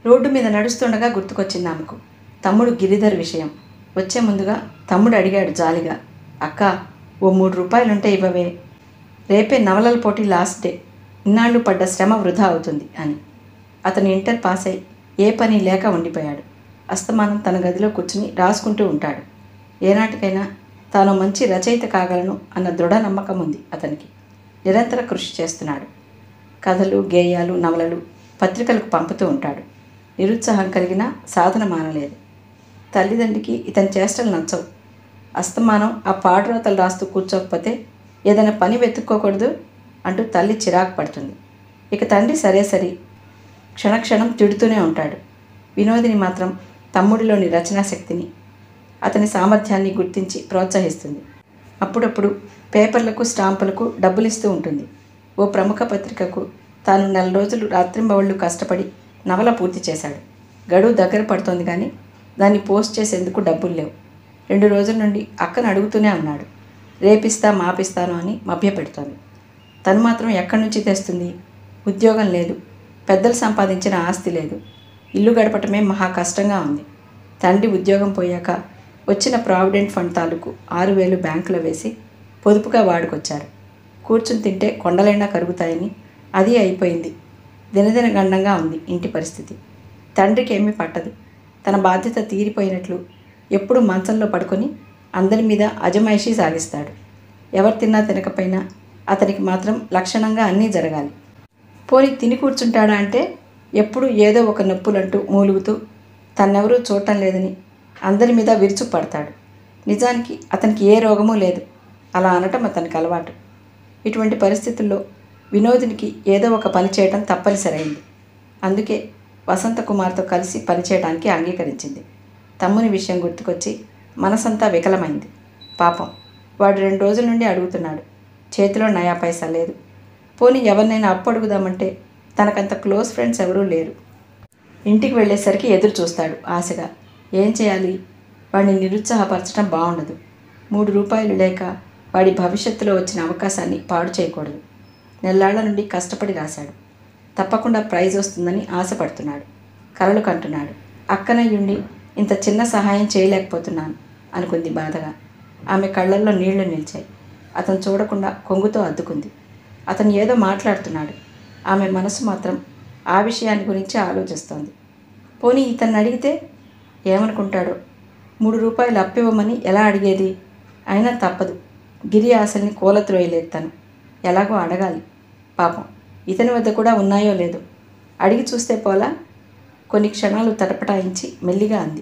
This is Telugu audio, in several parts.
రోడ్డు మీద నడుస్తుండగా గుర్తుకొచ్చింది ఆమెకు తమ్ముడు గిరిధర్ విషయం వచ్చే ముందుగా తమ్ముడు అడిగాడు జాలిగా అక్క ఓ మూడు రూపాయలుంటే ఇవ్వవే రేపే నవలల పోటీ లాస్ట్ డే ఇన్నాళ్ళు పడ్డ శ్రమ వృధా అవుతుంది అని అతను ఇంటర్ పాస్ అయి ఏ పని లేక ఉండిపోయాడు అస్తమానం తన గదిలో కూర్చుని రాసుకుంటూ ఉంటాడు ఏనాటికైనా తాను మంచి రచయిత కాగలను అన్న దృఢ నమ్మకం ఉంది అతనికి నిరంతర కృషి చేస్తున్నాడు కథలు గేయాలు నవలలు పత్రికలకు పంపుతూ ఉంటాడు నిరుత్సాహం కలిగిన సాధన మానలేదు తల్లిదండ్రికి ఇతని చేష్టలు నచ్చవు అస్తమానం ఆ పాడురాతలు రాస్తూ కూర్చోకపోతే ఏదైనా పని వెతుక్కోకూడదు అంటూ తల్లి చిరాకు పడుతుంది ఇక తండ్రి సరే సరి క్షణక్షణం తిడుతూనే ఉంటాడు వినోదిని మాత్రం తమ్ముడిలోని రచనా శక్తిని అతని సామర్థ్యాన్ని గుర్తించి ప్రోత్సహిస్తుంది అప్పుడప్పుడు పేపర్లకు స్టాంపులకు డబ్బులు ఇస్తూ ఉంటుంది ఓ ప్రముఖ పత్రికకు తాను నెల రోజులు రాత్రింబవళ్ళు కష్టపడి నవల పూర్తి చేశాడు గడువు దగ్గర పడుతోంది కానీ దాన్ని పోస్ట్ చేసేందుకు డబ్బులు లేవు రెండు రోజుల నుండి అక్కను అడుగుతూనే ఉన్నాడు రేపిస్తా మాపిస్తాను అని మభ్యపెడుతోంది తను మాత్రం ఎక్కడి నుంచి తెస్తుంది ఉద్యోగం లేదు పెద్దలు సంపాదించిన ఆస్తి లేదు ఇల్లు గడపటమే మహా కష్టంగా ఉంది తండ్రి ఉద్యోగం పోయాక వచ్చిన ప్రావిడెంట్ ఫండ్ తాలూకు ఆరు వేలు బ్యాంకులో వేసి పొదుపుగా వాడుకొచ్చారు కూర్చుని తింటే కొండలైనా కరుగుతాయని అది అయిపోయింది దినదిన గండంగా ఉంది ఇంటి పరిస్థితి తండ్రికి ఏమీ పట్టదు తన బాధ్యత తీరిపోయినట్లు ఎప్పుడు మంచంలో పడుకొని అందరి మీద అజమాయిషీ సాగిస్తాడు ఎవరు తిన్నా తినకపోయినా అతనికి మాత్రం లక్షణంగా అన్నీ జరగాలి పోని తిని కూర్చుంటాడా అంటే ఎప్పుడు ఏదో ఒక నొప్పులంటూ మూలుగుతూ తన్నెవరూ చూడటం లేదని అందరి మీద విరుచు పడతాడు నిజానికి అతనికి ఏ రోగమూ లేదు అలా అనటం అతనికి అలవాటు ఇటువంటి పరిస్థితుల్లో వినోదినికి ఏదో ఒక పని చేయటం తప్పనిసరైంది అందుకే వసంత కుమార్తో కలిసి పనిచేయడానికి అంగీకరించింది తమ్ముని విషయం గుర్తుకొచ్చి మనసంతా వికలమైంది పాపం వాడు రెండు రోజుల నుండి అడుగుతున్నాడు చేతిలో నయా పైసా లేదు పోనీ ఎవరినైనా అప్పు అడుగుదామంటే తనకంత క్లోజ్ ఫ్రెండ్స్ ఎవరూ లేరు ఇంటికి వెళ్ళేసరికి ఎదురు చూస్తాడు ఆశగా ఏం చేయాలి వాడిని నిరుత్సాహపరచడం బాగుండదు మూడు రూపాయలు లేక వాడి భవిష్యత్తులో వచ్చిన అవకాశాన్ని పాడు చేయకూడదు నెల్లాళ్ల నుండి కష్టపడి రాశాడు తప్పకుండా ప్రైజ్ వస్తుందని ఆశపడుతున్నాడు కలలు కంటున్నాడు అక్కనయ్యుండి ఇంత చిన్న సహాయం చేయలేకపోతున్నాను అనుకుంది బాధగా ఆమె కళ్ళల్లో నీళ్లు నిలిచాయి అతను చూడకుండా కొంగుతో అద్దుకుంది అతను ఏదో మాట్లాడుతున్నాడు ఆమె మనసు మాత్రం ఆ విషయాన్ని గురించి ఆలోచిస్తోంది పోనీ ఇతన్ని అడిగితే ఏమనుకుంటాడో మూడు రూపాయలు అప్పివ్వమని ఎలా అడిగేది అయినా తప్పదు గిరి ఆశల్ని కూలత్రోయలేదు తను ఎలాగో అడగాలి పాపం ఇతని వద్ద కూడా ఉన్నాయో లేదో అడిగి చూస్తే పోలా కొన్ని క్షణాలు తటపటాయించి మెల్లిగా అంది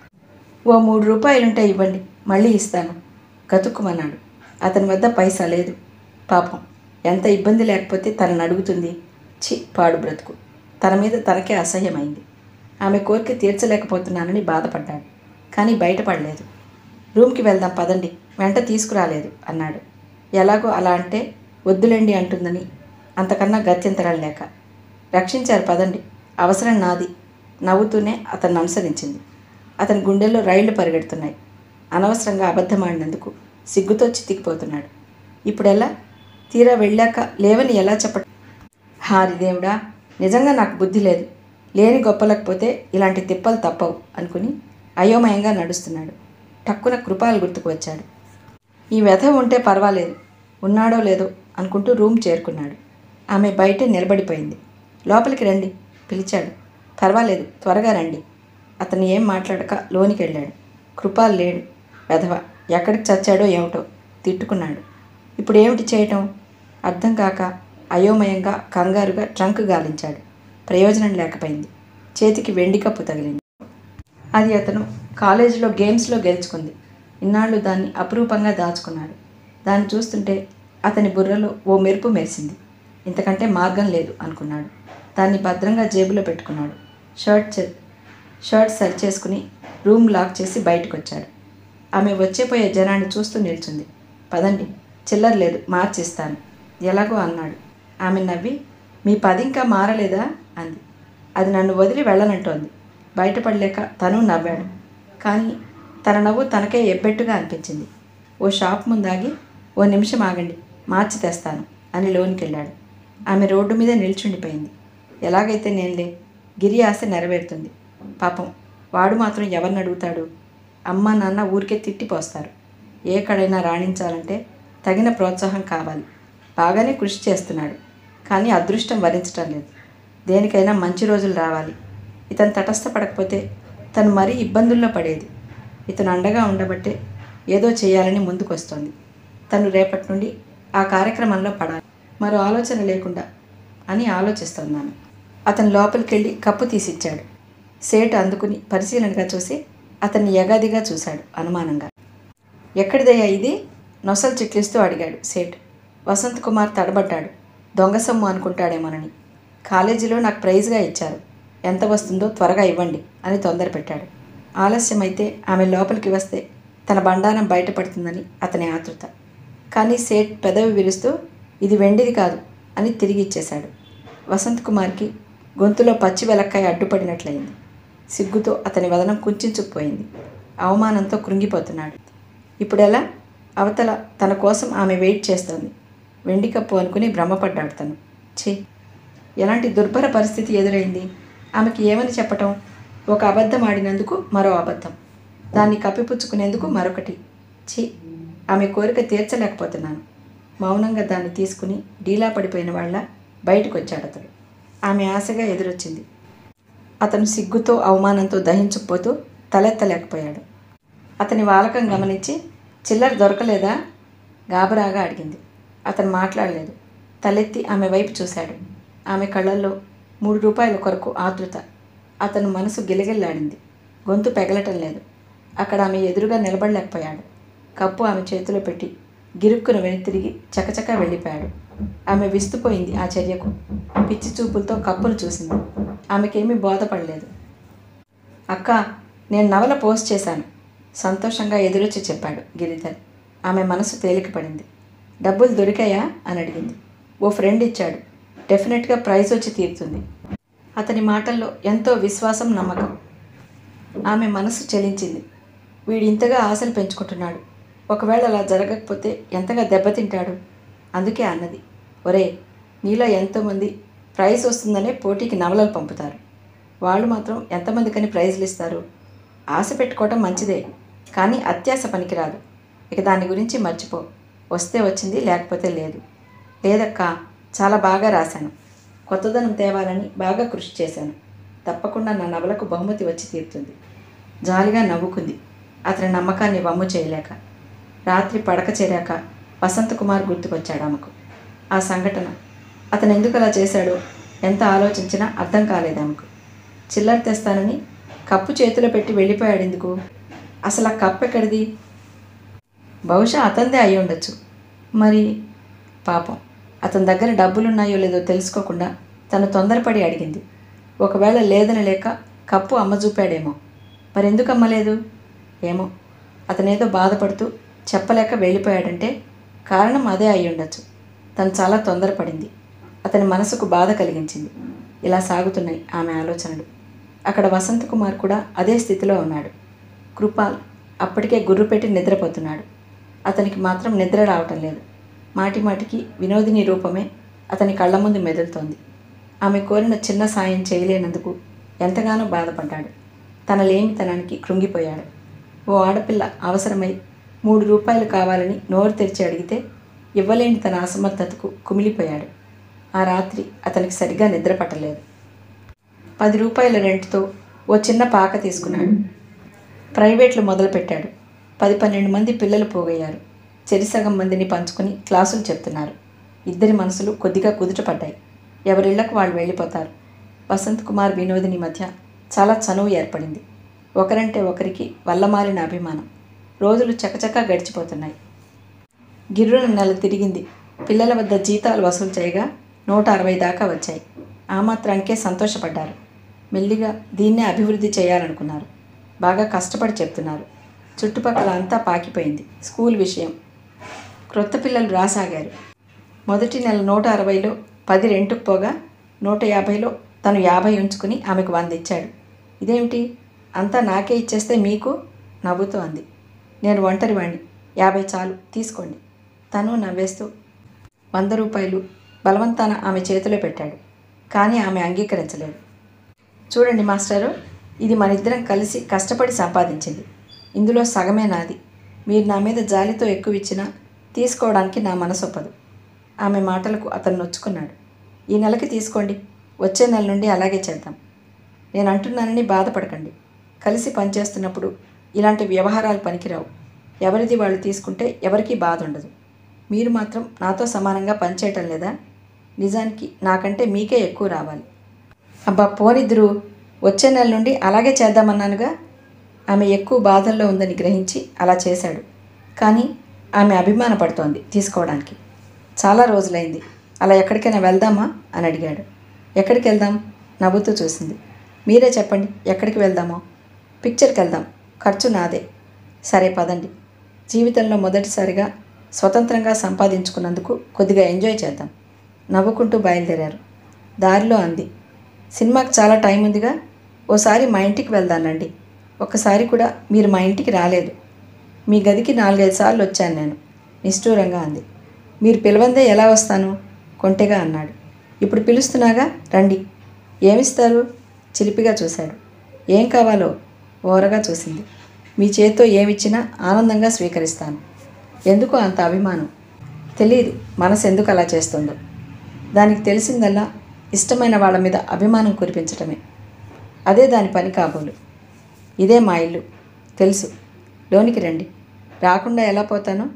ఓ మూడు రూపాయలుంటే ఇవ్వండి మళ్ళీ ఇస్తాను గతుక్కుమన్నాడు అతని వద్ద పైసా లేదు పాపం ఎంత ఇబ్బంది లేకపోతే తనని అడుగుతుంది చి పాడు బ్రతుకు తన మీద తనకే అసహ్యమైంది ఆమె కోరిక తీర్చలేకపోతున్నానని బాధపడ్డాడు కానీ బయటపడలేదు రూమ్కి వెళ్దాం పదండి వెంట తీసుకురాలేదు అన్నాడు ఎలాగో అలా అంటే వద్దులేండి అంటుందని అంతకన్నా గత్యంతరం లేక రక్షించారు పదండి అవసరం నాది నవ్వుతూనే అతన్ని అనుసరించింది అతని గుండెల్లో రైళ్లు పరిగెడుతున్నాయి అనవసరంగా అబద్ధమాడినందుకు సిగ్గుతో చితికిపోతున్నాడు ఇప్పుడెలా తీరా వెళ్ళాక లేవని ఎలా చెప్ప హారి దేవుడా నిజంగా నాకు బుద్ధి లేదు లేని గొప్పలేకపోతే ఇలాంటి తిప్పలు తప్పవు అనుకుని అయోమయంగా నడుస్తున్నాడు టక్కున కృపాలు గుర్తుకు వచ్చాడు ఈ వ్యధ ఉంటే పర్వాలేదు ఉన్నాడో లేదో అనుకుంటూ రూమ్ చేరుకున్నాడు ఆమె బయట నిలబడిపోయింది లోపలికి రండి పిలిచాడు పర్వాలేదు త్వరగా రండి అతను ఏం మాట్లాడక లోనికి వెళ్ళాడు కృపాలు లేడు వెధవ ఎక్కడికి చచ్చాడో ఏమిటో తిట్టుకున్నాడు ఇప్పుడు ఏమిటి చేయటం అర్థం కాక అయోమయంగా కంగారుగా ట్రంక్ గాలించాడు ప్రయోజనం లేకపోయింది చేతికి వెండి కప్పు తగిలింది అది అతను కాలేజీలో గేమ్స్లో గెలుచుకుంది ఇన్నాళ్ళు దాన్ని అపురూపంగా దాచుకున్నాడు దాన్ని చూస్తుంటే అతని బుర్రలో ఓ మెరుపు మెరిసింది ఇంతకంటే మార్గం లేదు అనుకున్నాడు దాన్ని భద్రంగా జేబులో పెట్టుకున్నాడు షర్ట్ చే షర్ట్ సరి చేసుకుని రూమ్ లాక్ చేసి బయటకు వచ్చాడు ఆమె వచ్చేపోయే జనాన్ని చూస్తూ నిల్చుంది పదండి చిల్లర లేదు మార్చిస్తాను ఎలాగో అన్నాడు ఆమె నవ్వి మీ పది ఇంకా మారలేదా అంది అది నన్ను వదిలి వెళ్ళనంటోంది బయటపడలేక తను నవ్వాడు కానీ తన నవ్వు తనకే ఎబ్బెట్టుగా అనిపించింది ఓ షాప్ ముందాగి ఓ నిమిషం ఆగండి మార్చి తెస్తాను అని లోనికి వెళ్ళాడు ఆమె రోడ్డు మీద నిల్చుండిపోయింది ఎలాగైతే నేనులే గిరి ఆశ నెరవేరుతుంది పాపం వాడు మాత్రం ఎవరిని అడుగుతాడు అమ్మ నాన్న ఊరికే తిట్టిపోస్తారు ఏ కడైనా రాణించాలంటే తగిన ప్రోత్సాహం కావాలి బాగానే కృషి చేస్తున్నాడు కానీ అదృష్టం వరించటం లేదు దేనికైనా మంచి రోజులు రావాలి ఇతను తటస్థపడకపోతే తను మరీ ఇబ్బందుల్లో పడేది ఇతను అండగా ఉండబట్టే ఏదో చేయాలని ముందుకొస్తోంది తను రేపటి నుండి ఆ కార్యక్రమంలో పడాలి మరో ఆలోచన లేకుండా అని ఆలోచిస్తున్నాను అతను లోపలికెళ్ళి కప్పు తీసిచ్చాడు సేటు అందుకుని పరిశీలనగా చూసి అతన్ని యగాదిగా చూశాడు అనుమానంగా ఎక్కడిదయ్యా ఇది నొసలు చిట్లిస్తూ అడిగాడు సేట్ వసంత్ కుమార్ తడబడ్డాడు దొంగ సొమ్ము అనుకుంటాడేమోనని కాలేజీలో నాకు ప్రైజ్గా ఇచ్చారు ఎంత వస్తుందో త్వరగా ఇవ్వండి అని తొందర పెట్టాడు ఆలస్యమైతే ఆమె లోపలికి వస్తే తన బండారం బయటపడుతుందని అతని ఆతృత కానీ సేట్ పెదవి విరుస్తూ ఇది వెండిది కాదు అని తిరిగి ఇచ్చేశాడు వసంత్ కుమార్కి గొంతులో పచ్చి వెలక్కాయ అడ్డుపడినట్లయింది సిగ్గుతో అతని వదనం కుంచుకుపోయింది అవమానంతో కృంగిపోతున్నాడు ఇప్పుడెలా అవతల తన కోసం ఆమె వెయిట్ చేస్తోంది వెండి కప్పు అనుకుని భ్రమపడ్డాడు తను ఛీ ఎలాంటి దుర్భర పరిస్థితి ఎదురైంది ఆమెకి ఏమని చెప్పటం ఒక అబద్ధం ఆడినందుకు మరో అబద్ధం దాన్ని కప్పిపుచ్చుకునేందుకు మరొకటి ఛీ ఆమె కోరిక తీర్చలేకపోతున్నాను మౌనంగా దాన్ని తీసుకుని డీలా పడిపోయిన వాళ్ళ బయటకు వచ్చాడు అతడు ఆమె ఆశగా ఎదురొచ్చింది అతను సిగ్గుతో అవమానంతో దహించుకుపోతూ తలెత్తలేకపోయాడు అతని వాలకం గమనించి చిల్లర దొరకలేదా గాబరాగా అడిగింది అతను మాట్లాడలేదు తలెత్తి ఆమె వైపు చూశాడు ఆమె కళ్ళల్లో మూడు రూపాయల కొరకు ఆతృత అతను మనసు గిలగిల్లాడింది గొంతు పెగలటం లేదు అక్కడ ఆమె ఎదురుగా నిలబడలేకపోయాడు కప్పు ఆమె చేతిలో పెట్టి గిరుక్కును వెనుతిరిగి చకచకా వెళ్ళిపోయాడు ఆమె విస్తుపోయింది ఆ చర్యకు పిచ్చి చూపులతో కప్పును చూసింది ఆమెకేమీ బోధపడలేదు అక్క నేను నవల పోస్ట్ చేశాను సంతోషంగా ఎదురొచ్చి చెప్పాడు గిరిధర్ ఆమె మనసు తేలికపడింది డబ్బులు దొరికాయా అని అడిగింది ఓ ఫ్రెండ్ ఇచ్చాడు డెఫినెట్గా ప్రైజ్ వచ్చి తీరుతుంది అతని మాటల్లో ఎంతో విశ్వాసం నమ్మకం ఆమె మనసు చెలించింది వీడు ఇంతగా ఆశలు పెంచుకుంటున్నాడు ఒకవేళ అలా జరగకపోతే ఎంతగా దెబ్బతింటాడు అందుకే అన్నది ఒరే నీలో ఎంతోమంది ప్రైజ్ వస్తుందనే పోటీకి నవలలు పంపుతారు వాళ్ళు మాత్రం ఎంతమందికని ప్రైజ్లు ఇస్తారు ఆశ పెట్టుకోవటం మంచిదే కానీ అత్యాశ పనికిరాదు ఇక దాని గురించి మర్చిపో వస్తే వచ్చింది లేకపోతే లేదు లేదక్కా చాలా బాగా రాశాను కొత్తదనం తేవాలని బాగా కృషి చేశాను తప్పకుండా నా నవలకు బహుమతి వచ్చి తీరుతుంది జాలిగా నవ్వుకుంది అతని నమ్మకాన్ని వమ్ము చేయలేక రాత్రి పడక చేరాక వసంతకుమార్ గుర్తుకొచ్చాడు ఆమెకు ఆ సంఘటన అతను ఎందుకు అలా చేశాడో ఎంత ఆలోచించినా అర్థం కాలేదు ఆమెకు చిల్లర తెస్తానని కప్పు చేతిలో పెట్టి వెళ్ళిపోయాడు ఎందుకు అసలు ఆ కప్పు ఎక్కడిది బహుశా అతందే అయి ఉండొచ్చు మరి పాపం అతని దగ్గర డబ్బులున్నాయో లేదో తెలుసుకోకుండా తను తొందరపడి అడిగింది ఒకవేళ లేదని లేక కప్పు అమ్మ చూపాడేమో మరెందుకు అమ్మలేదు ఏమో అతనేదో బాధపడుతూ చెప్పలేక వెళ్ళిపోయాడంటే కారణం అదే అయి ఉండొచ్చు తను చాలా తొందరపడింది అతని మనసుకు బాధ కలిగించింది ఇలా సాగుతున్నాయి ఆమె ఆలోచనలు అక్కడ వసంత్ కుమార్ కూడా అదే స్థితిలో ఉన్నాడు కృపాల్ అప్పటికే గుర్రు పెట్టి నిద్రపోతున్నాడు అతనికి మాత్రం నిద్ర రావటం లేదు మాటి మాటికి వినోదిని రూపమే అతని కళ్ళ ముందు మెదులుతోంది ఆమె కోరిన చిన్న సాయం చేయలేనందుకు ఎంతగానో బాధపడ్డాడు తన లేమితనానికి కృంగిపోయాడు ఓ ఆడపిల్ల అవసరమై మూడు రూపాయలు కావాలని నోరు తెరిచి అడిగితే ఇవ్వలేని తన అసమర్థతకు కుమిలిపోయాడు ఆ రాత్రి అతనికి సరిగా నిద్ర పట్టలేదు పది రూపాయల రెంట్తో ఓ చిన్న పాక తీసుకున్నాడు ప్రైవేట్లు మొదలుపెట్టాడు పది పన్నెండు మంది పిల్లలు పోగయ్యారు చెరిసగం మందిని పంచుకొని క్లాసులు చెప్తున్నారు ఇద్దరి మనసులు కొద్దిగా కుదుటపడ్డాయి ఎవరిళ్లకు వాళ్ళు వెళ్ళిపోతారు వసంత్ కుమార్ వినోదిని మధ్య చాలా చనువు ఏర్పడింది ఒకరంటే ఒకరికి వల్లమాలిన అభిమానం రోజులు చకచకా గడిచిపోతున్నాయి గిర్రున నెల తిరిగింది పిల్లల వద్ద జీతాలు వసూలు చేయగా నూట అరవై దాకా వచ్చాయి ఆ మాత్రానికే సంతోషపడ్డారు మెల్లిగా దీన్నే అభివృద్ధి చేయాలనుకున్నారు బాగా కష్టపడి చెప్తున్నారు చుట్టుపక్కల అంతా పాకిపోయింది స్కూల్ విషయం క్రొత్త పిల్లలు రాసాగారు మొదటి నెల నూట అరవైలో పది రెంటుకు పోగా నూట యాభైలో తను యాభై ఉంచుకుని ఆమెకు వంద ఇచ్చాడు ఇదేమిటి అంతా నాకే ఇచ్చేస్తే మీకు నవ్వుతూ అంది నేను ఒంటరి వాణ్ణి యాభై చాలు తీసుకోండి తను నవ్వేస్తూ వంద రూపాయలు బలవంతాన ఆమె చేతిలో పెట్టాడు కానీ ఆమె అంగీకరించలేదు చూడండి మాస్టారు ఇది మన ఇద్దరం కలిసి కష్టపడి సంపాదించింది ఇందులో సగమే నాది మీరు నా మీద జాలితో ఎక్కువ ఇచ్చినా తీసుకోవడానికి నా మనసొప్పదు ఆమె మాటలకు అతను నొచ్చుకున్నాడు ఈ నెలకి తీసుకోండి వచ్చే నెల నుండి అలాగే చేద్దాం నేను అంటున్నానని బాధపడకండి కలిసి పనిచేస్తున్నప్పుడు ఇలాంటి వ్యవహారాలు పనికిరావు ఎవరిది వాళ్ళు తీసుకుంటే ఎవరికీ బాధ ఉండదు మీరు మాత్రం నాతో సమానంగా పనిచేయటం లేదా నిజానికి నాకంటే మీకే ఎక్కువ రావాలి అబ్బా పోనిద్దరు వచ్చే నెల నుండి అలాగే చేద్దామన్నానుగా ఆమె ఎక్కువ బాధల్లో ఉందని గ్రహించి అలా చేశాడు కానీ ఆమె అభిమానపడుతోంది తీసుకోవడానికి చాలా రోజులైంది అలా ఎక్కడికైనా వెళ్దామా అని అడిగాడు ఎక్కడికి వెళ్దాం నవ్వుతూ చూసింది మీరే చెప్పండి ఎక్కడికి వెళ్దామో పిక్చర్కి వెళ్దాం ఖర్చు నాదే సరే పదండి జీవితంలో మొదటిసారిగా స్వతంత్రంగా సంపాదించుకున్నందుకు కొద్దిగా ఎంజాయ్ చేద్దాం నవ్వుకుంటూ బయలుదేరారు దారిలో అంది సినిమాకి చాలా టైం ఉందిగా ఓసారి మా ఇంటికి వెళ్దానండి ఒక్కసారి కూడా మీరు మా ఇంటికి రాలేదు మీ గదికి నాలుగైదు సార్లు వచ్చాను నేను నిష్ఠూరంగా అంది మీరు పిలవందే ఎలా వస్తాను కొంటెగా అన్నాడు ఇప్పుడు పిలుస్తున్నాగా రండి ఏమిస్తారు చిలిపిగా చూశాడు ఏం కావాలో ఓరగా చూసింది మీ చేత్తో ఏమిచ్చినా ఆనందంగా స్వీకరిస్తాను ఎందుకు అంత అభిమానం తెలియదు మనసు ఎందుకు అలా చేస్తుందో దానికి తెలిసిందల్లా ఇష్టమైన వాళ్ళ మీద అభిమానం కురిపించటమే అదే దాని పని కాబోలు ఇదే మా ఇల్లు తెలుసు లోనికి రండి రాకుండా ఎలా పోతాను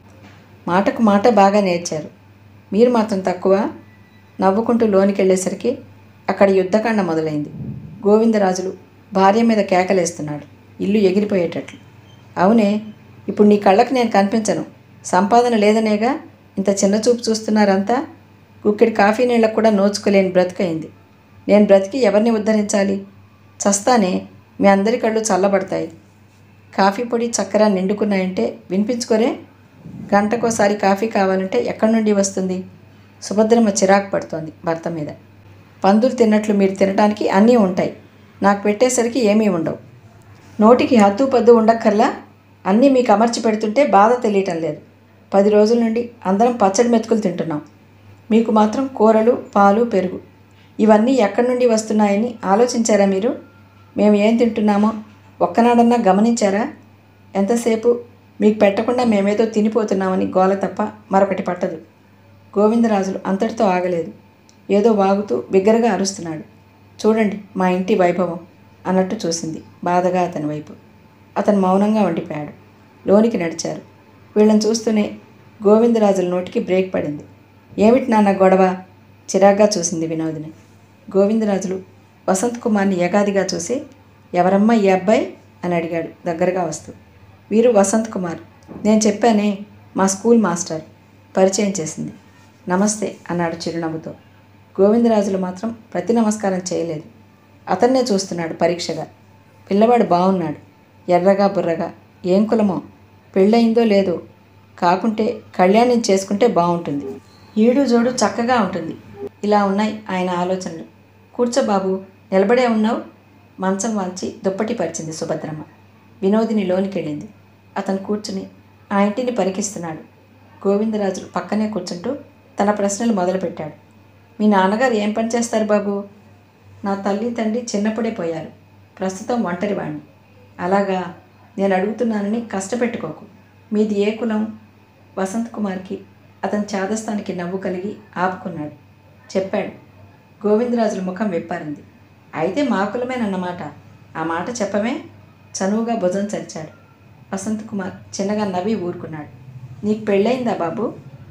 మాటకు మాట బాగా నేర్చారు మీరు మాత్రం తక్కువ నవ్వుకుంటూ లోనికి వెళ్ళేసరికి అక్కడ యుద్ధకాండ మొదలైంది గోవిందరాజులు భార్య మీద కేకలేస్తున్నాడు ఇల్లు ఎగిరిపోయేటట్లు అవునే ఇప్పుడు నీ కళ్ళకి నేను కనిపించను సంపాదన లేదనేగా ఇంత చిన్న చూపు చూస్తున్నారంతా గుక్కెడి కాఫీ నీళ్ళకు కూడా నోచుకోలేని బ్రతికైంది నేను బ్రతికి ఎవరిని ఉద్ధరించాలి చస్తానే మీ అందరి కళ్ళు చల్లబడతాయి కాఫీ పొడి చక్కెర నిండుకున్నాయంటే వినిపించుకోరే గంటకోసారి కాఫీ కావాలంటే ఎక్కడి నుండి వస్తుంది సుభద్రమ్మ చిరాకు పడుతోంది భర్త మీద పందులు తిన్నట్లు మీరు తినడానికి అన్నీ ఉంటాయి నాకు పెట్టేసరికి ఏమీ ఉండవు నోటికి హద్దు పద్దు ఉండక్కర్లా అన్నీ మీకు అమర్చి పెడుతుంటే బాధ తెలియటం లేదు పది రోజుల నుండి అందరం పచ్చడి మెతుకులు తింటున్నాం మీకు మాత్రం కూరలు పాలు పెరుగు ఇవన్నీ ఎక్కడి నుండి వస్తున్నాయని ఆలోచించారా మీరు మేము ఏం తింటున్నామో ఒక్కనాడన్నా గమనించారా ఎంతసేపు మీకు పెట్టకుండా మేమేదో తినిపోతున్నామని గోల తప్ప మరొకటి పట్టదు గోవిందరాజులు అంతటితో ఆగలేదు ఏదో వాగుతూ బిగ్గరగా అరుస్తున్నాడు చూడండి మా ఇంటి వైభవం అన్నట్టు చూసింది బాధగా అతని వైపు అతను మౌనంగా ఉండిపోయాడు లోనికి నడిచారు వీళ్ళని చూస్తూనే గోవిందరాజుల నోటికి బ్రేక్ పడింది ఏమిటి నాన్న గొడవ చిరాగ్గా చూసింది వినోదిని గోవిందరాజులు వసంత్ కుమార్ని యగాదిగా చూసి ఎవరమ్మా ఈ అబ్బాయి అని అడిగాడు దగ్గరగా వస్తూ వీరు వసంత్ కుమార్ నేను చెప్పానే మా స్కూల్ మాస్టర్ పరిచయం చేసింది నమస్తే అన్నాడు చిరునవ్వుతో గోవిందరాజులు మాత్రం ప్రతి నమస్కారం చేయలేదు అతన్నే చూస్తున్నాడు పరీక్షగా పిల్లవాడు బాగున్నాడు ఎర్రగా బుర్రగా ఏం కులమో పెళ్ళయిందో లేదో కాకుంటే కళ్యాణం చేసుకుంటే బాగుంటుంది ఈడు జోడు చక్కగా ఉంటుంది ఇలా ఉన్నాయి ఆయన ఆలోచనలు కూర్చో బాబు నిలబడే ఉన్నావు మంచం వాల్చి దుప్పటి పరిచింది సుభద్రమ్మ వినోదిని లోనికెళ్ళింది అతను కూర్చుని ఆ ఇంటిని పరికిస్తున్నాడు గోవిందరాజులు పక్కనే కూర్చుంటూ తన ప్రశ్నలు మొదలుపెట్టాడు మీ నాన్నగారు ఏం పని చేస్తారు బాబు నా తల్లి తండ్రి చిన్నప్పుడే పోయారు ప్రస్తుతం ఒంటరి వాణ్ణి అలాగా నేను అడుగుతున్నానని కష్టపెట్టుకోకు మీది ఏ కులం వసంత్ కుమార్కి అతని చాదస్తానికి నవ్వు కలిగి ఆపుకున్నాడు చెప్పాడు గోవిందరాజుల ముఖం విప్పారింది అయితే మా కులమేనన్నమాట ఆ మాట చెప్పమే చనువుగా భుజం చరిచాడు వసంత్ కుమార్ చిన్నగా నవ్వి ఊరుకున్నాడు నీకు పెళ్ళయిందా బాబు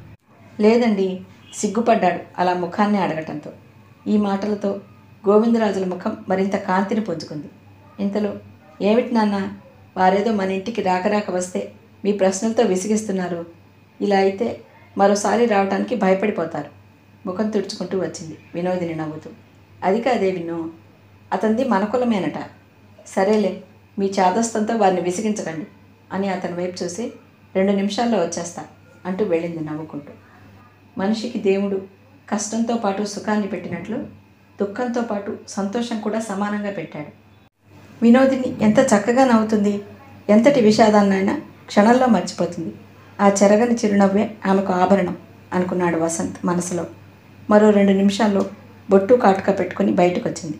లేదండి సిగ్గుపడ్డాడు అలా ముఖాన్ని అడగటంతో ఈ మాటలతో గోవిందరాజుల ముఖం మరింత కాంతిని పుంజుకుంది ఇంతలో ఏమిటి నాన్న వారేదో మన ఇంటికి రాకరాక వస్తే మీ ప్రశ్నలతో విసిగిస్తున్నారు ఇలా అయితే మరోసారి రావడానికి భయపడిపోతారు ముఖం తుడుచుకుంటూ వచ్చింది వినోదిని నవ్వుతూ అది కాదే విను అతనిది మన కులమేనట సరేలే మీ చాదస్తంతో వారిని విసిగించకండి అని అతని వైపు చూసి రెండు నిమిషాల్లో వచ్చేస్తా అంటూ వెళ్ళింది నవ్వుకుంటూ మనిషికి దేవుడు కష్టంతో పాటు సుఖాన్ని పెట్టినట్లు దుఃఖంతో పాటు సంతోషం కూడా సమానంగా పెట్టాడు వినోదిని ఎంత చక్కగా నవ్వుతుంది ఎంతటి విషాదాన్నైనా క్షణంలో మర్చిపోతుంది ఆ చెరగని చిరునవ్వే ఆమెకు ఆభరణం అనుకున్నాడు వసంత్ మనసులో మరో రెండు నిమిషాల్లో బొట్టు కాటుక పెట్టుకుని బయటకు వచ్చింది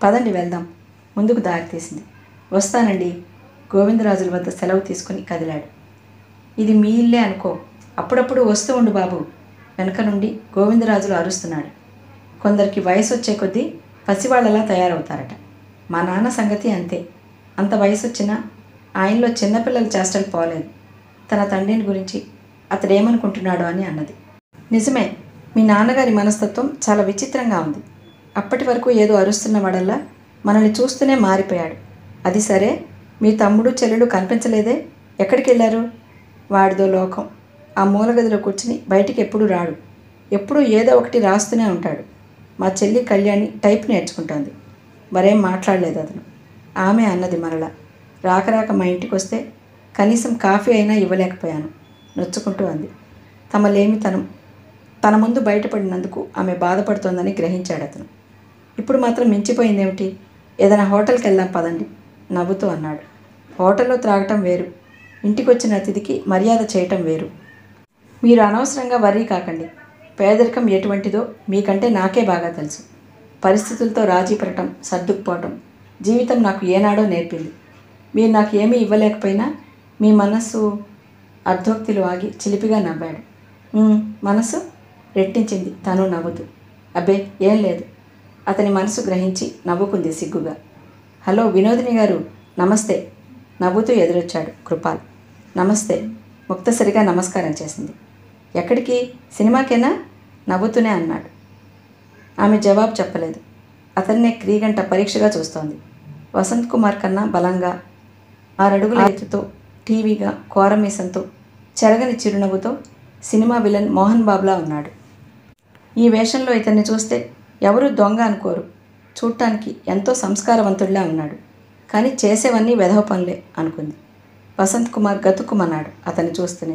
పదండి వెళ్దాం ముందుకు దారి తీసింది వస్తానండి గోవిందరాజుల వద్ద సెలవు తీసుకుని కదిలాడు ఇది మీ ఇల్లే అనుకో అప్పుడప్పుడు వస్తూ ఉండు బాబు వెనక నుండి గోవిందరాజులు అరుస్తున్నాడు కొందరికి వయసు వచ్చే కొద్దీ పసివాళ్ళలా తయారవుతారట మా నాన్న సంగతి అంతే అంత వయసు వచ్చినా ఆయనలో చిన్నపిల్లల చేష్టలు పోలేదు తన తండ్రిని గురించి అతడేమనుకుంటున్నాడో అని అన్నది నిజమే మీ నాన్నగారి మనస్తత్వం చాలా విచిత్రంగా ఉంది అప్పటి వరకు ఏదో అరుస్తున్న వాడల్లా మనల్ని చూస్తూనే మారిపోయాడు అది సరే మీ తమ్ముడు చెల్లెలు కనిపించలేదే ఎక్కడికి వెళ్ళారు వాడిదో లోకం ఆ మూలగదిలో కూర్చుని బయటికి ఎప్పుడు రాడు ఎప్పుడూ ఏదో ఒకటి రాస్తూనే ఉంటాడు మా చెల్లి కళ్యాణి టైప్ నేర్చుకుంటోంది మరేం మాట్లాడలేదు అతను ఆమె అన్నది మరలా రాక రాక మా ఇంటికి వస్తే కనీసం కాఫీ అయినా ఇవ్వలేకపోయాను నొచ్చుకుంటూ అంది తమ లేమితనం తన ముందు బయటపడినందుకు ఆమె బాధపడుతోందని గ్రహించాడు అతను ఇప్పుడు మాత్రం మించిపోయిందేమిటి ఏదైనా హోటల్కి వెళ్దాం పదండి నవ్వుతూ అన్నాడు హోటల్లో త్రాగటం వేరు ఇంటికి వచ్చిన అతిథికి మర్యాద చేయటం వేరు మీరు అనవసరంగా వర్రీ కాకండి పేదరికం ఎటువంటిదో మీకంటే నాకే బాగా తెలుసు పరిస్థితులతో రాజీ పడటం సర్దుకుపోవటం జీవితం నాకు ఏనాడో నేర్పింది మీరు నాకు ఏమీ ఇవ్వలేకపోయినా మీ మనస్సు అర్ధోక్తిలో ఆగి చిలిపిగా నవ్వాడు "ఉమ్, మనసు రెట్టించింది తను నవ్వుతూ అబ్బే ఏం లేదు అతని మనసు గ్రహించి నవ్వుకుంది సిగ్గుగా హలో వినోదిని గారు నమస్తే నవ్వుతూ ఎదురొచ్చాడు కృపాల్ నమస్తే ముక్తసరిగా నమస్కారం చేసింది ఎక్కడికి సినిమాకేనా నవ్వుతూనే అన్నాడు ఆమె జవాబు చెప్పలేదు అతన్నే క్రీగంట పరీక్షగా చూస్తోంది వసంత్ కుమార్ కన్నా బలంగా ఆరడుగుల ఎత్తుతో టీవీగా కోరమీసంతో చెరగని చిరునవ్వుతో సినిమా విలన్ మోహన్ బాబులా ఉన్నాడు ఈ వేషంలో ఇతన్ని చూస్తే ఎవరూ దొంగ అనుకోరు చూడటానికి ఎంతో సంస్కారవంతుడిలా ఉన్నాడు కానీ చేసేవన్నీ వెధవ పనులే అనుకుంది వసంత్ కుమార్ గతుక్కుమన్నాడు అతన్ని చూస్తూనే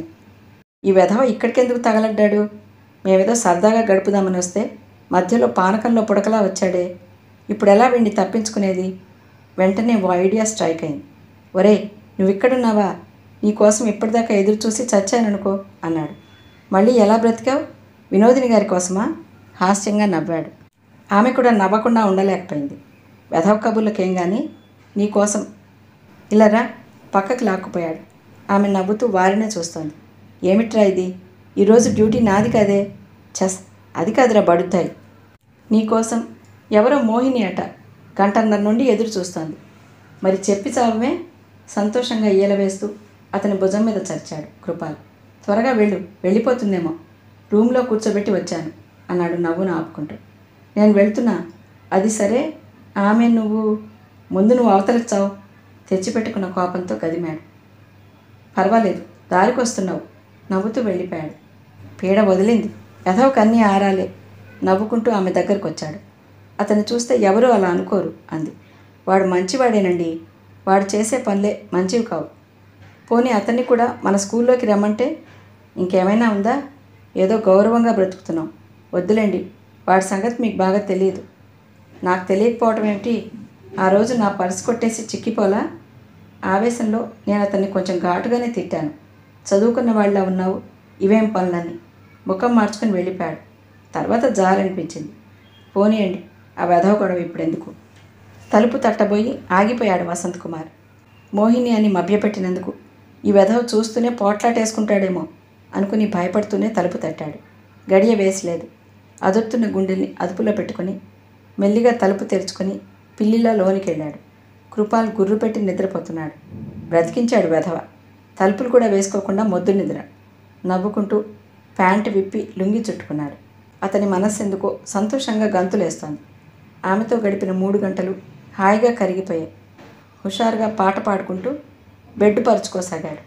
ఈ వెధవ ఇక్కడికెందుకు తగలడ్డాడు మేమేదో సరదాగా గడుపుదామని వస్తే మధ్యలో పానకంలో పుడకలా వచ్చాడే ఇప్పుడు ఎలా వీడిని తప్పించుకునేది వెంటనే ఓ ఐడియా స్ట్రైక్ అయింది ఒరే నువ్వు ఇక్కడున్నావా నీకోసం ఇప్పటిదాకా ఎదురు చూసి చచ్చాననుకో అన్నాడు మళ్ళీ ఎలా బ్రతికావు వినోదిని గారి కోసమా హాస్యంగా నవ్వాడు ఆమె కూడా నవ్వకుండా ఉండలేకపోయింది వెధవ కబుర్లకేం కానీ నీకోసం ఇలా రా పక్కకి లాక్కుపోయాడు ఆమె నవ్వుతూ వారినే చూస్తోంది ఏమిట్రా ఇది ఈరోజు డ్యూటీ నాది కదే చస్ అది కాదురా బడుతాయి నీకోసం ఎవరో మోహిని అట గంటన్నర నుండి ఎదురు చూస్తోంది మరి చెప్పి చావమే సంతోషంగా ఈలవేస్తూ అతని భుజం మీద చరిచాడు కృపాల్ త్వరగా వెళ్ళు వెళ్ళిపోతుందేమో రూమ్లో కూర్చోబెట్టి వచ్చాను అన్నాడు నవ్వును ఆపుకుంటూ నేను వెళ్తున్నా అది సరే ఆమె నువ్వు ముందు నువ్వు అవతలకు చావు తెచ్చిపెట్టుకున్న కోపంతో గదిమాడు పర్వాలేదు దారికి వస్తున్నావు నవ్వుతూ వెళ్ళిపోయాడు పీడ వదిలింది ఎదవ కన్నీ ఆరాలే నవ్వుకుంటూ ఆమె దగ్గరకు వచ్చాడు అతన్ని చూస్తే ఎవరూ అలా అనుకోరు అంది వాడు మంచివాడేనండి వాడు చేసే పనులే మంచివి కావు పోనీ అతన్ని కూడా మన స్కూల్లోకి రమ్మంటే ఇంకేమైనా ఉందా ఏదో గౌరవంగా బ్రతుకుతున్నాం వద్దులేండి వాడి సంగతి మీకు బాగా తెలియదు నాకు తెలియకపోవటం ఏమిటి ఆ రోజు నా పర్స్ కొట్టేసి చిక్కిపోలా ఆవేశంలో నేను అతన్ని కొంచెం ఘాటుగానే తిట్టాను చదువుకున్న వాళ్ళ ఉన్నావు ఇవేం పనులని ముఖం మార్చుకొని వెళ్ళిపోయాడు తర్వాత జాలనిపించింది పోనీయండి ఆ వెధవ గొడవ ఇప్పుడెందుకు తలుపు తట్టబోయి ఆగిపోయాడు వసంత్ కుమార్ మోహిని అని మభ్యపెట్టినందుకు ఈ వెధవ చూస్తూనే పోట్లాటేసుకుంటాడేమో అనుకుని భయపడుతూనే తలుపు తట్టాడు గడియ వేసలేదు అదురుతున్న గుండెల్ని అదుపులో పెట్టుకుని మెల్లిగా తలుపు తెరుచుకొని పిల్లిలా లోనికి వెళ్ళాడు కృపాల్ గుర్రు పెట్టి నిద్రపోతున్నాడు బ్రతికించాడు వెధవ తలుపులు కూడా వేసుకోకుండా మొద్దు నిద్ర నవ్వుకుంటూ ప్యాంటు విప్పి లుంగి చుట్టుకున్నాడు అతని మనస్సు ఎందుకో సంతోషంగా గంతులేస్తోంది ఆమెతో గడిపిన మూడు గంటలు హాయిగా కరిగిపోయాయి హుషారుగా పాట పాడుకుంటూ బెడ్ పరుచుకోసాగాడు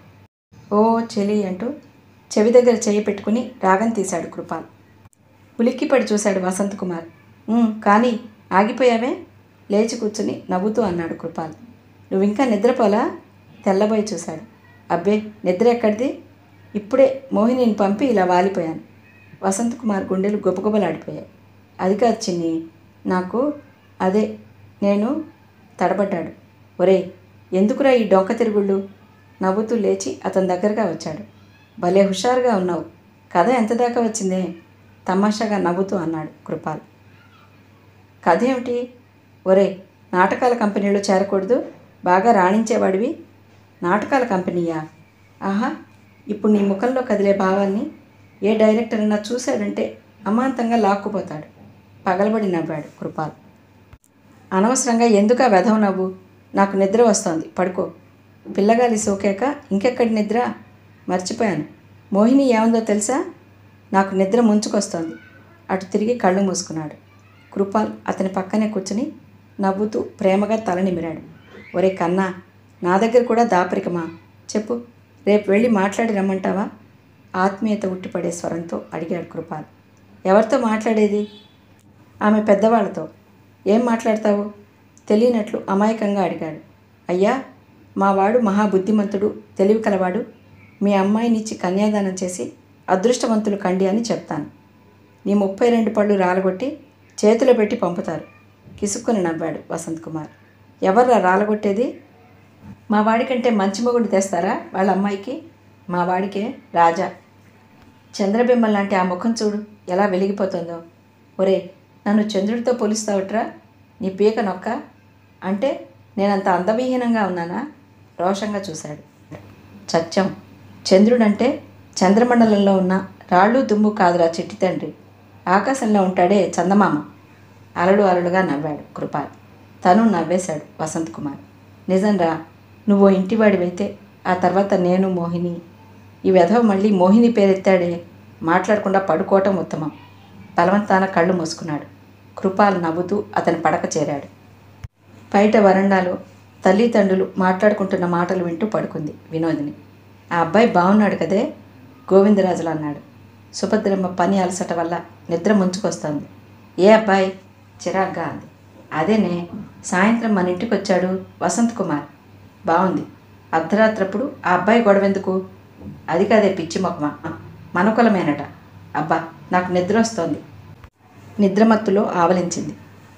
ఓ చెలి అంటూ చెవి దగ్గర చేయి పెట్టుకుని రాగం తీశాడు కృపాల్ ఉలిక్కిపడి చూశాడు వసంత్ కుమార్ "ఉమ్, కానీ ఆగిపోయావే లేచి కూర్చుని నవ్వుతూ అన్నాడు కృపాల్ నువ్వు ఇంకా నిద్రపోలా తెల్లబోయి చూశాడు అబ్బే నిద్ర ఎక్కడిది ఇప్పుడే మోహినిని పంపి ఇలా వాలిపోయాను వసంత్ కుమార్ గుండెలు గుబగుబలాడిపోయాయి అది కాదు చిన్ని నాకు అదే నేను తడబడ్డాడు ఒరేయ్ ఎందుకురా ఈ డొంక తిరుగుళ్ళు నవ్వుతూ లేచి అతని దగ్గరగా వచ్చాడు భలే హుషారుగా ఉన్నావు కథ ఎంత దాకా వచ్చిందే తమాషాగా నవ్వుతూ అన్నాడు కృపాల్ కథ ఏమిటి ఒరే నాటకాల కంపెనీలో చేరకూడదు బాగా రాణించేవాడివి నాటకాల కంపెనీయా ఆహా ఇప్పుడు నీ ముఖంలో కదిలే భావాన్ని ఏ డైరెక్టర్ అన్నా చూశాడంటే అమాంతంగా లాక్కుపోతాడు పగలబడి నవ్వాడు కృపాల్ అనవసరంగా ఎందుకు ఆ వెధవ నవ్వు నాకు నిద్ర వస్తోంది పడుకో పిల్లగాలి సోకాక ఇంకెక్కడి నిద్ర మర్చిపోయాను మోహిని ఏముందో తెలుసా నాకు నిద్ర ముంచుకొస్తోంది అటు తిరిగి కళ్ళు మూసుకున్నాడు కృపాల్ అతని పక్కనే కూర్చుని నవ్వుతూ ప్రేమగా తల నిమిరాడు ఒరే కన్నా నా దగ్గర కూడా దాపరికమా చెప్పు రేపు వెళ్ళి మాట్లాడి రమ్మంటావా ఆత్మీయత ఉట్టిపడే స్వరంతో అడిగాడు కృపాల్ ఎవరితో మాట్లాడేది ఆమె పెద్దవాళ్ళతో ఏం మాట్లాడతావు తెలియనట్లు అమాయకంగా అడిగాడు అయ్యా మా వాడు మహాబుద్ధిమంతుడు తెలివి కలవాడు మీ అమ్మాయినిచ్చి కన్యాదానం చేసి అదృష్టవంతులు కండి అని చెప్తాను నీ ముప్పై రెండు పళ్ళు రాలగొట్టి చేతిలో పెట్టి పంపుతారు కిసుక్కుని నవ్వాడు వసంత్ కుమార్ ఎవర్రా రాలగొట్టేది మా వాడికంటే మంచి మొగుడు తెస్తారా వాళ్ళ అమ్మాయికి మా వాడికే రాజా చంద్రబింబం లాంటి ఆ ముఖం చూడు ఎలా వెలిగిపోతుందో ఒరే నన్ను చంద్రుడితో పోలుస్తావుట్రా నీ పీక నొక్క అంటే నేనంత అందవిహీనంగా ఉన్నానా రోషంగా చూశాడు చచ్చం చంద్రుడంటే చంద్రమండలంలో ఉన్న రాళ్ళు దుమ్ము కాదురా చిట్టి తండ్రి ఆకాశంలో ఉంటాడే చందమామ అలలు అలలుగా నవ్వాడు కృపాల్ తను నవ్వేశాడు వసంత్ కుమార్ నిజంరా నువ్వు ఇంటివాడివైతే ఆ తర్వాత నేను మోహిని ఈ వెధవ మళ్ళీ మోహిని పేరెత్తాడే మాట్లాడకుండా పడుకోవటం ఉత్తమం బలవంతాన కళ్ళు మూసుకున్నాడు కృపాల్ నవ్వుతూ అతని పడక చేరాడు బయట వరండాలో తల్లిదండ్రులు మాట్లాడుకుంటున్న మాటలు వింటూ పడుకుంది వినోదిని ఆ అబ్బాయి బాగున్నాడు కదే గోవిందరాజులు అన్నాడు సుభద్రమ్మ పని అలసట వల్ల నిద్ర ముంచుకొస్తోంది ఏ అబ్బాయి చిరాగ్గా అంది అదేనే సాయంత్రం మన ఇంటికి వచ్చాడు వసంత్ కుమార్ బాగుంది అర్ధరాత్రప్పుడు ఆ అబ్బాయి గొడవెందుకు అది కాదే పిచ్చి మొక్కమా మనకులమేనట అబ్బా నాకు నిద్ర వస్తోంది నిద్రమత్తులో ఆవలించింది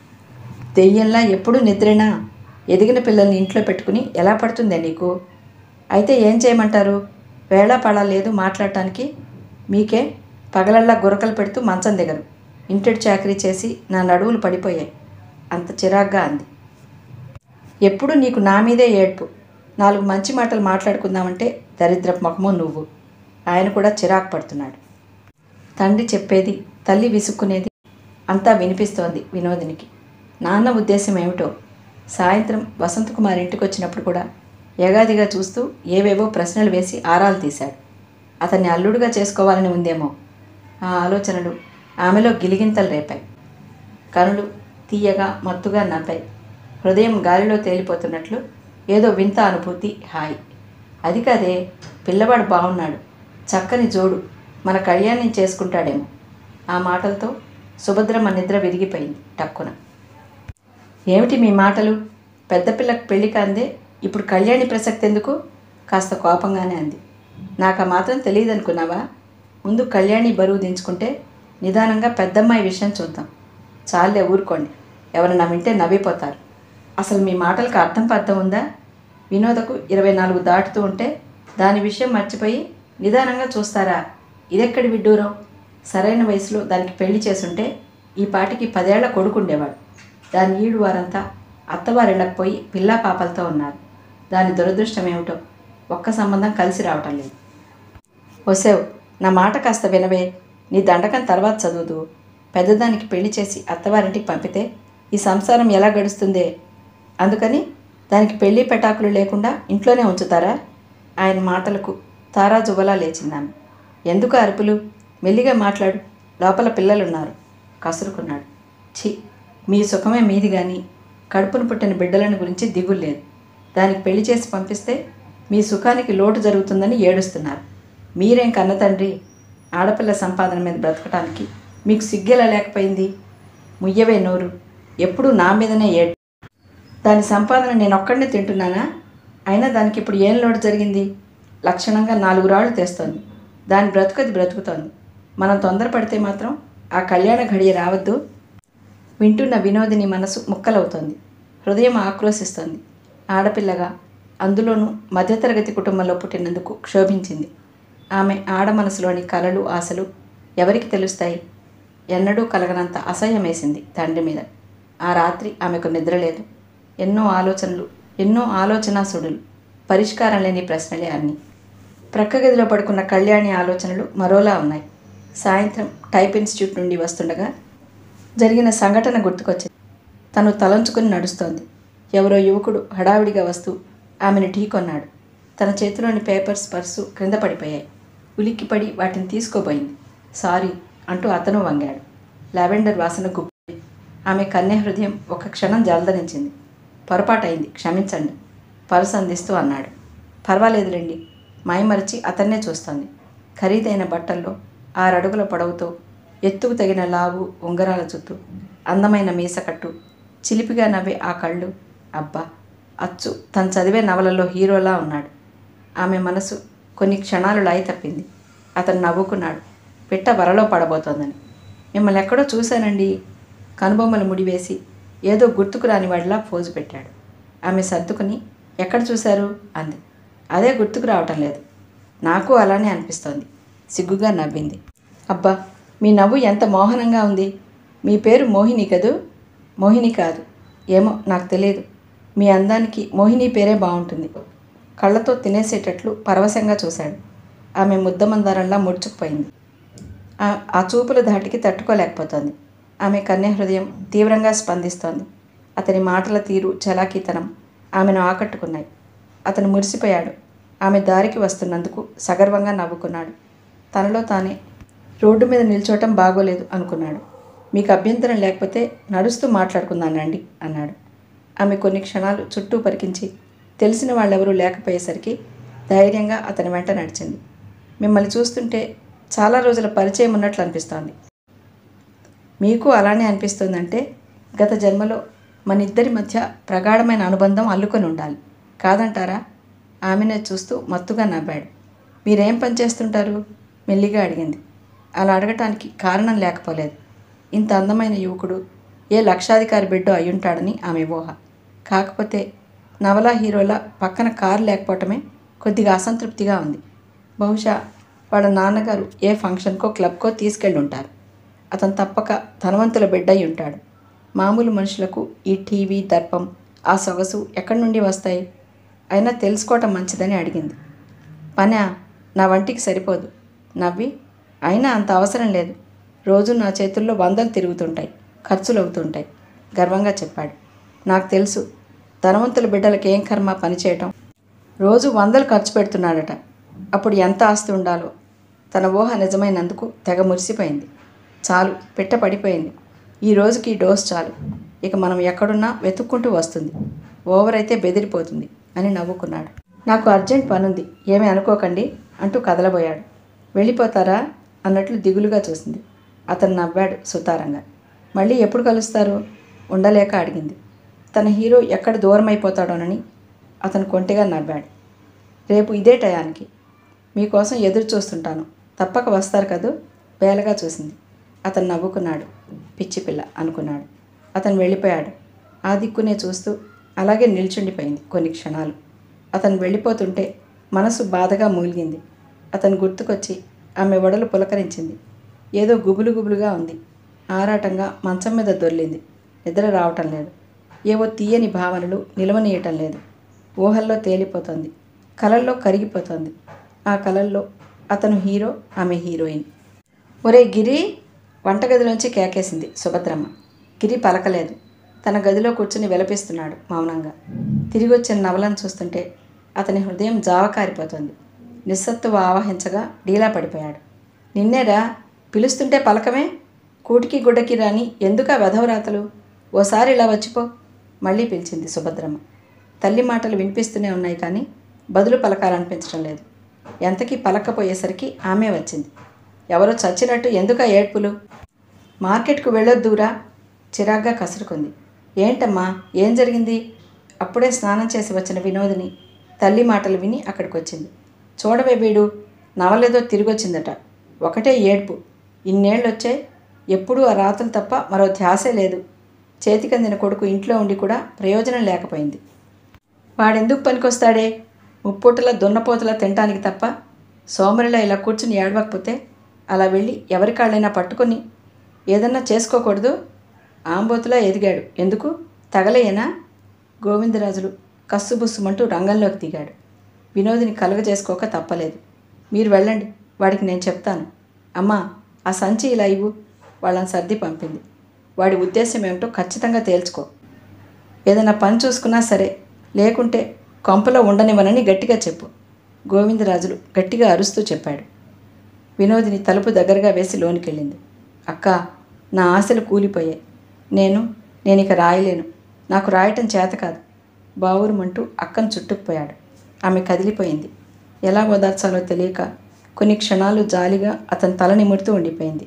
దెయ్యంలా ఎప్పుడు నిద్రేనా ఎదిగిన పిల్లల్ని ఇంట్లో పెట్టుకుని ఎలా పడుతుందే నీకు అయితే ఏం చేయమంటారు వేళాపళా లేదు మాట్లాడటానికి మీకే పగలల్లా గురకలు పెడుతూ మంచం దిగరు ఇంటిడి చాకరీ చేసి నా నడువులు పడిపోయాయి అంత చిరాగ్గా అంది ఎప్పుడు నీకు నా మీదే ఏడ్పు నాలుగు మంచి మాటలు మాట్లాడుకుందామంటే దరిద్రపు ముఖము నువ్వు ఆయన కూడా చిరాకు పడుతున్నాడు తండ్రి చెప్పేది తల్లి విసుక్కునేది అంతా వినిపిస్తోంది వినోదినికి నాన్న ఉద్దేశం ఏమిటో సాయంత్రం వసంత్ కుమార్ ఇంటికి వచ్చినప్పుడు కూడా యగాదిగా చూస్తూ ఏవేవో ప్రశ్నలు వేసి ఆరాలు తీశాడు అతన్ని అల్లుడుగా చేసుకోవాలని ఉందేమో ఆ ఆలోచనలు ఆమెలో గిలిగింతలు రేపాయి కనులు తీయగా మత్తుగా నవ్వాయి హృదయం గాలిలో తేలిపోతున్నట్లు ఏదో వింత అనుభూతి హాయ్ అది కాదే పిల్లవాడు బాగున్నాడు చక్కని జోడు మన కళ్యాణం చేసుకుంటాడేమో ఆ మాటలతో సుభద్రమ్మ నిద్ర విరిగిపోయింది టక్కున ఏమిటి మీ మాటలు పెద్ద పిల్లకు పెళ్లి కాందే ఇప్పుడు కళ్యాణి ప్రసక్తి ఎందుకు కాస్త కోపంగానే అంది నాకు ఆ మాత్రం తెలియదు అనుకున్నావా ముందు కళ్యాణి బరువు దించుకుంటే నిదానంగా పెద్దమ్మాయి విషయం చూద్దాం చాలే ఊరుకోండి ఎవరన్నా వింటే నవ్విపోతారు అసలు మీ మాటలకు అర్థం పర్థం ఉందా వినోదకు ఇరవై నాలుగు దాటుతూ ఉంటే దాని విషయం మర్చిపోయి నిదానంగా చూస్తారా ఇదెక్కడి విడ్డూరం సరైన వయసులో దానికి పెళ్లి చేసుంటే ఈ పాటికి పదేళ్ల కొడుకుండేవాడు దాని ఈడు వారంతా అత్తవారిళ్ళకి పోయి పిల్లా పాపలతో ఉన్నారు దాని దురదృష్టం ఏమిటో ఒక్క సంబంధం కలిసి రావటం లేదు వసేవ్ నా మాట కాస్త వినవే నీ దండకం తర్వాత చదువుదు పెద్దదానికి పెళ్లి చేసి అత్తవారింటికి పంపితే ఈ సంసారం ఎలా గడుస్తుందే అందుకని దానికి పెళ్లి పెటాకులు లేకుండా ఇంట్లోనే ఉంచుతారా ఆయన మాటలకు తారాజువ్వలా లేచిందామె ఎందుకు అరుపులు మెల్లిగా మాట్లాడు లోపల పిల్లలున్నారు కసురుకున్నాడు ఛీ మీ సుఖమే మీది కానీ కడుపును పుట్టిన బిడ్డలను గురించి దిగులు లేదు దానికి పెళ్లి చేసి పంపిస్తే మీ సుఖానికి లోటు జరుగుతుందని ఏడుస్తున్నారు మీరేం కన్న తండ్రి ఆడపిల్ల సంపాదన మీద బ్రతకటానికి మీకు సిగ్గెలా లేకపోయింది ముయ్యవే నోరు ఎప్పుడూ నా మీదనే ఏడు దాని సంపాదన నేను ఒక్కడినే తింటున్నానా అయినా దానికి ఇప్పుడు ఏం లోటు జరిగింది లక్షణంగా నాలుగు రాళ్ళు తెస్తోంది దాని బ్రతుకది బ్రతుకుతోంది మనం తొందరపడితే మాత్రం ఆ కళ్యాణ ఘడియ రావద్దు వింటున్న వినోదిని మనసు ముక్కలవుతోంది హృదయం ఆక్రోశిస్తోంది ఆడపిల్లగా అందులోనూ మధ్యతరగతి కుటుంబంలో పుట్టినందుకు క్షోభించింది ఆమె ఆడ మనసులోని కలలు ఆశలు ఎవరికి తెలుస్తాయి ఎన్నడూ కలగనంత అసహ్యం వేసింది తండ్రి మీద ఆ రాత్రి ఆమెకు నిద్ర లేదు ఎన్నో ఆలోచనలు ఎన్నో ఆలోచనా సుడులు పరిష్కారం లేని ప్రశ్నలే అన్నీ ప్రక్క గదిలో పడుకున్న కళ్యాణి ఆలోచనలు మరోలా ఉన్నాయి సాయంత్రం టైప్ ఇన్స్టిట్యూట్ నుండి వస్తుండగా జరిగిన సంఘటన గుర్తుకొచ్చింది తను తలంచుకుని నడుస్తోంది ఎవరో యువకుడు హడావిడిగా వస్తూ ఆమెను ఢీకొన్నాడు తన చేతిలోని పేపర్స్ పర్సు క్రింద పడిపోయాయి ఉలిక్కిపడి వాటిని తీసుకోబోయింది సారీ అంటూ అతను వంగాడు లావెండర్ వాసన గుప్పి ఆమె కన్య హృదయం ఒక క్షణం జలధరించింది పొరపాటైంది క్షమించండి పర్సు అందిస్తూ అన్నాడు పర్వాలేదులేండి మైమరిచి అతన్నే చూస్తోంది ఖరీదైన బట్టల్లో ఆరడుగుల పొడవుతో ఎత్తుకు తగిన లావు ఉంగరాల చుట్టూ అందమైన మీసకట్టు చిలిపిగా నవ్వే ఆ కళ్ళు అబ్బా అచ్చు తను చదివే నవలలో హీరోలా ఉన్నాడు ఆమె మనసు కొన్ని క్షణాలు లాయి తప్పింది అతను నవ్వుకున్నాడు పిట్ట వరలో పడబోతోందని మిమ్మల్ని ఎక్కడో చూశానండి కనుబొమ్మలు ముడివేసి ఏదో గుర్తుకు రాని వాడిలా పోజు పెట్టాడు ఆమె సర్దుకుని ఎక్కడ చూశారు అంది అదే గుర్తుకు రావటం లేదు నాకు అలానే అనిపిస్తోంది సిగ్గుగా నవ్వింది అబ్బా మీ నవ్వు ఎంత మోహనంగా ఉంది మీ పేరు మోహిని కదూ మోహిని కాదు ఏమో నాకు తెలియదు మీ అందానికి మోహిని పేరే బాగుంటుంది కళ్ళతో తినేసేటట్లు పరవశంగా చూశాడు ఆమె ముద్దమందారంలా ముడుచుకుపోయింది ఆ- ఆ చూపుల ధాటికి తట్టుకోలేకపోతోంది ఆమె కన్య హృదయం తీవ్రంగా స్పందిస్తోంది అతని మాటల తీరు చలాకీతనం ఆమెను ఆకట్టుకున్నాయి అతను మురిసిపోయాడు ఆమె దారికి వస్తున్నందుకు సగర్వంగా నవ్వుకున్నాడు తనలో తానే రోడ్డు మీద నిల్చోవటం బాగోలేదు అనుకున్నాడు మీకు అభ్యంతరం లేకపోతే నడుస్తూ మాట్లాడుకుందానండి అన్నాడు ఆమె కొన్ని క్షణాలు చుట్టూ పరికించి తెలిసిన వాళ్ళెవరూ లేకపోయేసరికి ధైర్యంగా అతని వెంట నడిచింది మిమ్మల్ని చూస్తుంటే చాలా రోజుల పరిచయం ఉన్నట్లు అనిపిస్తోంది మీకు అలానే అనిపిస్తుందంటే గత జన్మలో మన ఇద్దరి మధ్య ప్రగాఢమైన అనుబంధం అల్లుకొని ఉండాలి కాదంటారా ఆమెనే చూస్తూ మత్తుగా నవ్వాడు మీరేం పని చేస్తుంటారు మెల్లిగా అడిగింది అలా అడగటానికి కారణం లేకపోలేదు ఇంత అందమైన యువకుడు ఏ లక్షాధికారి బిడ్డో అయ్యుంటాడని ఆమె ఊహ కాకపోతే నవలా హీరోల పక్కన కారు లేకపోవటమే కొద్దిగా అసంతృప్తిగా ఉంది బహుశా వాళ్ళ నాన్నగారు ఏ ఫంక్షన్కో క్లబ్కో తీసుకెళ్ళి ఉంటారు అతను తప్పక ధనవంతుల బిడ్డ అయి ఉంటాడు మామూలు మనుషులకు ఈ టీవీ దర్పం ఆ సొగసు ఎక్కడి నుండి వస్తాయి అయినా తెలుసుకోవటం మంచిదని అడిగింది పనా నా వంటికి సరిపోదు నవ్వి అయినా అంత అవసరం లేదు రోజు నా చేతుల్లో వందలు తిరుగుతుంటాయి ఖర్చులు అవుతుంటాయి గర్వంగా చెప్పాడు నాకు తెలుసు ధనవంతుల బిడ్డలకు ఏం కర్మ పనిచేయటం రోజు వందలు ఖర్చు పెడుతున్నాడట అప్పుడు ఎంత ఆస్తి ఉండాలో తన ఊహ నిజమైనందుకు తెగ మురిసిపోయింది చాలు పిట్ట పడిపోయింది ఈ రోజుకి ఈ డోస్ చాలు ఇక మనం ఎక్కడున్నా వెతుక్కుంటూ వస్తుంది ఓవర్ అయితే బెదిరిపోతుంది అని నవ్వుకున్నాడు నాకు అర్జెంట్ పనుంది ఏమీ అనుకోకండి అంటూ కదలబోయాడు వెళ్ళిపోతారా అన్నట్లు దిగులుగా చూసింది అతను నవ్వాడు సుతారంగా మళ్ళీ ఎప్పుడు కలుస్తారు ఉండలేక అడిగింది తన హీరో ఎక్కడ దూరం అయిపోతాడోనని అతను కొంటెగా నవ్వాడు రేపు ఇదే టయానికి మీకోసం ఎదురు చూస్తుంటాను తప్పక వస్తారు కదూ బేలగా చూసింది అతను నవ్వుకున్నాడు పిచ్చి పిల్ల అనుకున్నాడు అతను వెళ్ళిపోయాడు ఆ దిక్కునే చూస్తూ అలాగే నిల్చుండిపోయింది కొన్ని క్షణాలు అతను వెళ్ళిపోతుంటే మనసు బాధగా మూలిగింది అతను గుర్తుకొచ్చి ఆమె ఒడలు పులకరించింది ఏదో గుబులు గుబులుగా ఉంది ఆరాటంగా మంచం మీద దొర్లింది నిద్ర రావటం లేదు ఏవో తీయని భావనలు నిలవనీయటం లేదు ఊహల్లో తేలిపోతోంది కలల్లో కరిగిపోతోంది ఆ కలల్లో అతను హీరో ఆమె హీరోయిన్ ఒరే గిరి వంటగదిలోంచి కేకేసింది సుభద్రమ్మ గిరి పలకలేదు తన గదిలో కూర్చుని విలపిస్తున్నాడు మౌనంగా తిరిగి వచ్చిన నవలను చూస్తుంటే అతని హృదయం జావకారిపోతుంది నిస్సత్తువ ఆవహించగా డీలా పడిపోయాడు నిన్నేరా పిలుస్తుంటే పలకమే కూటికి గుడ్డకి రాని ఎందుకా వెధవరాతలు ఓసారి ఇలా వచ్చిపో మళ్ళీ పిలిచింది సుభద్రమ్మ తల్లి మాటలు వినిపిస్తూనే ఉన్నాయి కానీ బదులు పలకాలనిపించడం లేదు ఎంతకీ పలకపోయేసరికి ఆమె వచ్చింది ఎవరో చచ్చినట్టు ఎందుకా ఏడ్పులు మార్కెట్కు వెళ్ళొద్దురా చిరాగ్గా కసురుకుంది ఏంటమ్మా ఏం జరిగింది అప్పుడే స్నానం చేసి వచ్చిన వినోదిని తల్లి మాటలు విని అక్కడికి వచ్చింది చూడవే వీడు నవలేదో తిరిగొచ్చిందట ఒకటే ఏడ్పు ఇన్నేళ్ళొచ్చే ఎప్పుడూ ఆ రాతలు తప్ప మరో ధ్యాసే లేదు చేతికందిన కొడుకు ఇంట్లో ఉండి కూడా ప్రయోజనం లేకపోయింది వాడెందుకు పనికొస్తాడే ముప్పూటల దున్నపోతలా తినటానికి తప్ప సోమరిలా ఇలా కూర్చుని ఏడవకపోతే అలా వెళ్ళి ఎవరి కాళ్ళైనా పట్టుకొని ఏదన్నా చేసుకోకూడదు ఆంబోతులా ఎదిగాడు ఎందుకు తగలేయనా గోవిందరాజులు కస్సుబుస్సుమంటూ రంగంలోకి దిగాడు వినోదిని కలుగజేసుకోక తప్పలేదు మీరు వెళ్ళండి వాడికి నేను చెప్తాను అమ్మా ఆ సంచి ఇలా ఇవ్వు వాళ్ళని సర్ది పంపింది వాడి ఉద్దేశం ఏమిటో ఖచ్చితంగా తేల్చుకో ఏదైనా పని చూసుకున్నా సరే లేకుంటే కొంపలో ఉండనివ్వనని గట్టిగా చెప్పు గోవిందరాజులు గట్టిగా అరుస్తూ చెప్పాడు వినోదిని తలుపు దగ్గరగా వేసి లోనికెళ్ళింది అక్క నా ఆశలు కూలిపోయాయి నేను నేను ఇక రాయలేను నాకు రాయటం చేత కాదు బావురుమంటూ అక్కను చుట్టుకుపోయాడు ఆమె కదిలిపోయింది ఎలా ఓదార్చాలో తెలియక కొన్ని క్షణాలు జాలిగా అతని తల నిమురుతూ ఉండిపోయింది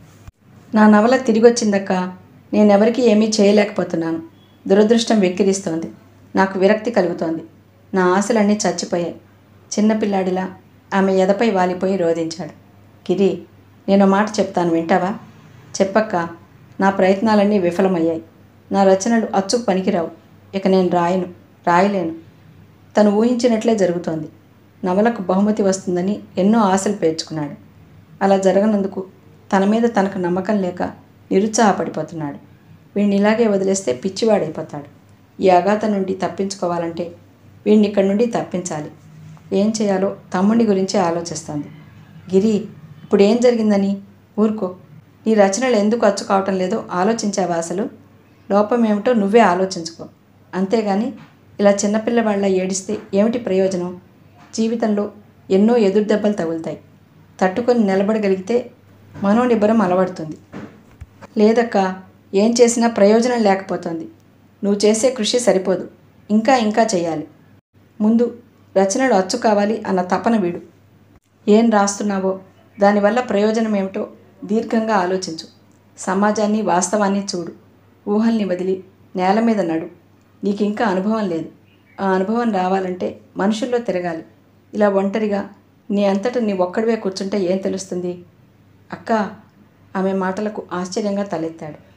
నా నవల తిరిగొచ్చిందక్క నేనెవరికీ ఏమీ చేయలేకపోతున్నాను దురదృష్టం వెక్కిరిస్తోంది నాకు విరక్తి కలుగుతోంది నా ఆశలన్నీ చచ్చిపోయాయి చిన్నపిల్లాడిలా ఆమె ఎదపై వాలిపోయి రోధించాడు గిరి నేను మాట చెప్తాను వింటావా చెప్పక్క నా ప్రయత్నాలన్నీ విఫలమయ్యాయి నా రచనలు అచ్చుకు పనికిరావు ఇక నేను రాయను రాయలేను తను ఊహించినట్లే జరుగుతోంది నవలకు బహుమతి వస్తుందని ఎన్నో ఆశలు పేర్చుకున్నాడు అలా జరగనందుకు తన మీద తనకు నమ్మకం లేక నిరుత్సాహపడిపోతున్నాడు వీడిని ఇలాగే వదిలేస్తే పిచ్చివాడైపోతాడు ఈ అగాధ నుండి తప్పించుకోవాలంటే వీడిని ఇక్కడి నుండి తప్పించాలి ఏం చేయాలో తమ్ముడి గురించే ఆలోచిస్తోంది గిరి ఇప్పుడు ఏం జరిగిందని ఊరుకో నీ రచనలు ఎందుకు అచ్చు కావటం లేదో ఆలోచించావా అసలు లోపం ఏమిటో నువ్వే ఆలోచించుకో అంతేగాని ఇలా చిన్నపిల్లవాళ్ళ ఏడిస్తే ఏమిటి ప్రయోజనం జీవితంలో ఎన్నో ఎదురు దెబ్బలు తగులుతాయి తట్టుకొని నిలబడగలిగితే మనోనిబ్బరం అలవడుతుంది లేదక్క ఏం చేసినా ప్రయోజనం లేకపోతుంది నువ్వు చేసే కృషి సరిపోదు ఇంకా ఇంకా చేయాలి ముందు రచనలు అచ్చు కావాలి అన్న తపన వీడు ఏం రాస్తున్నావో దానివల్ల ప్రయోజనం ఏమిటో దీర్ఘంగా ఆలోచించు సమాజాన్ని వాస్తవాన్ని చూడు ఊహల్ని వదిలి నేల మీద నడు నీకు ఇంకా అనుభవం లేదు ఆ అనుభవం రావాలంటే మనుషుల్లో తిరగాలి ఇలా ఒంటరిగా నీ అంతట నీ ఒక్కడివే కూర్చుంటే ఏం తెలుస్తుంది అక్క ఆమె మాటలకు ఆశ్చర్యంగా తలెత్తాడు